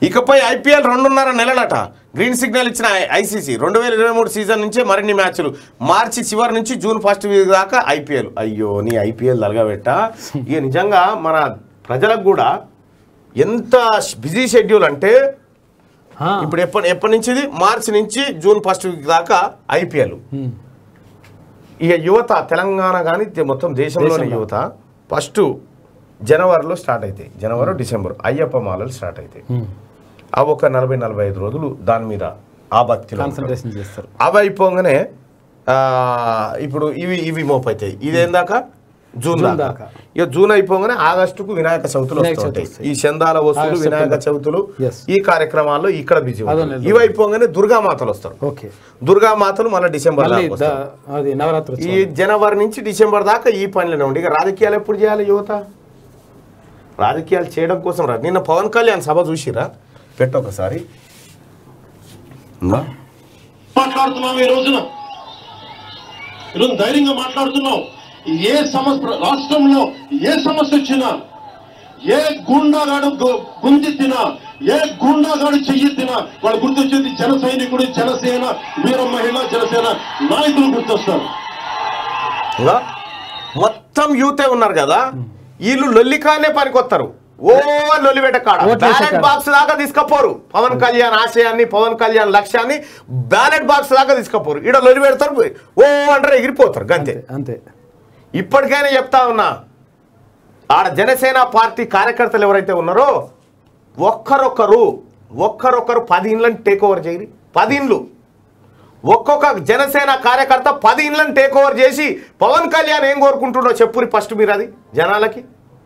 ఇకపై ఐపీఎల్ రెండున్నర నెలలట గ్రీన్ సిగ్నల్ ఇచ్చిన ఐసీసీ రెండు వేల ఇరవై మూడు సీజన్ నుంచి మరిన్ని మ్యాచ్లు మార్చి చివరి నుంచి జూన్ ఫస్ట్ వీక్ దాకా ఐపీఎల్ అయ్యో నీ ఐపీఎల్ తలగబెట్ట ఇక నిజంగా మన ప్రజలకు కూడా ఎంత బిజీ షెడ్యూల్ అంటే ఆ, ఇప్పుడు ఎప్పటి ఎప్పటి నుంచి ఇది మార్చి నుంచి జూన్ ఫస్ట్ వీక్ దాకా ఐపీఎల్ ఉమ్. ఇక యువత తెలంగాణ కానీ మొత్తం దేశంలోని దేశంలో. యువత ఫస్ట్ జనవరిలో స్టార్ట్ అవుతాయి జనవరి డిసెంబర్ అయ్యప్ప మాలలు స్టార్ట్ అవుతాయి ఉమ్. అవి ఒక నలభై నలభై ఐదు రోజులు దాని మీద ఆ భక్తిలో ఉంటారు. కాన్సన్ట్రేషన్ చేస్తారు అవి అయిపోగానే ఆ, ఇప్పుడు ఇవి ఇవి మోపైతాయి ఇదేందాక జూన్ జూన్ దాకా దాకా. ఇక జూన్ అయిపోగానే ఆగస్టుకు వినాయక చవితులు వినాయక వస్తూ చవితి ఉంటాయి వస్తాయి. ఈ చందాల వసూలు ఆగస్టు, వినాయక సెప్టెంబర్. చవితులు Yes. ఈ కార్యక్రమాల్లో ఇక్కడ బిజీ అదో ఉంటారు. నెల ఇవి అయిపోగానే దుర్గామాతలు వస్తారు ఓకే దుర్గామాతలు మళ్ళీ డిసెంబర్ మళ్ళీ దాకా ద- వస్తారు అది నవరాత్రి ఈ ఉత్సవం. జనవరి నుంచి డిసెంబర్ దాకా ఈ పనులనే ఉండి ఇక రాజకీయాలు ఎప్పుడు చేయాలి యువత రాజకీయాలు చేయడం కోసం రా నిన్న పవన్ కళ్యాణ్ సభ చూసిరా పెట్టు ఒకసారి ఉందా? మాట్లాడుతున్నాం ఈ రోజున ఈరోజు ధైర్యంగా మాట్లాడుతున్నాం ఏ సమస్య రాష్ట్రంలో ఏ సమస్య వచ్చినా ఏ గుండాగాడు గు- గుంజెత్తినా ఏ గుండాగాడు చెయ్యెత్తినా వాళ్ళు గుర్తొచ్చేది జన సైనికుడు జనసేన వీర మహిళ జనసేన నాయకులు గుర్తొస్తారు ఇంకా మొత్తం యూతే ఉన్నారు కదా వీళ్ళు లొల్లికానే పనికొస్తారు ఓ లొల్లిబెట్ట కాడ ఓట్లేసే బ్యాలెట్ కాడ. బాక్స్ దాకా తీసుకపోరు పవన్ కళ్యాణ్ ఆశయాన్ని పవన్ కళ్యాణ్ లక్ష్యాన్ని బ్యాలెట్ బాక్స్ దాకా తీసుకపోరు ఈడ లొల్లి పెడతారు ఓ అంటారు ఎగిరిపోతారు గంతే అంతే అంతే ఇప్పటికైనా చెప్తా ఉన్నా ఆడ జనసేన పార్టీ కార్యకర్తలు ఎవరైతే ఉన్నారో ఒక్కరొక్కరు ఒక్కరొక్కరు పది ఇండ్లను టేక్ ఓవర్ చేయరు పది ఇండ్లు ఒక్కొక్క జనసేన కార్యకర్త పది ఇండ్లను టేక్ ఓవర్ చేసి పవన్ కళ్యాణ్ ఏం కోరుకుంటుండో చెప్పురి ఫస్ట్ మీరు అది జనాలకి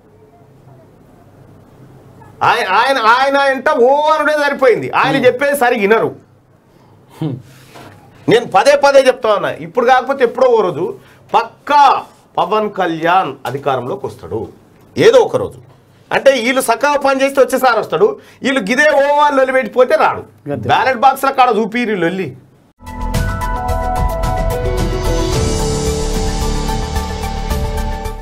ఆయన ఆయన ఆయన ఎంట ఓ అనుడే సరిపోయింది ఆయన చెప్పేది సరిగి వినరు నేను పదే పదే చెప్తా ఉన్నా ఇప్పుడు కాకపోతే ఎప్పుడో ఓ రోజు పక్కా పవన్ కళ్యాణ్ అధికారంలోకి వస్తాడు ఏదో ఒక రోజు అంటే వీళ్ళు సక్కగా పని చేస్తే వచ్చేసారి వస్తాడు వీళ్ళు గిదే ఓ వాళ్ళు పెట్టిపోతే రాడు అంతే. బ్యాలెట్ బాక్స్ల కాడ చూపిరి లొల్లి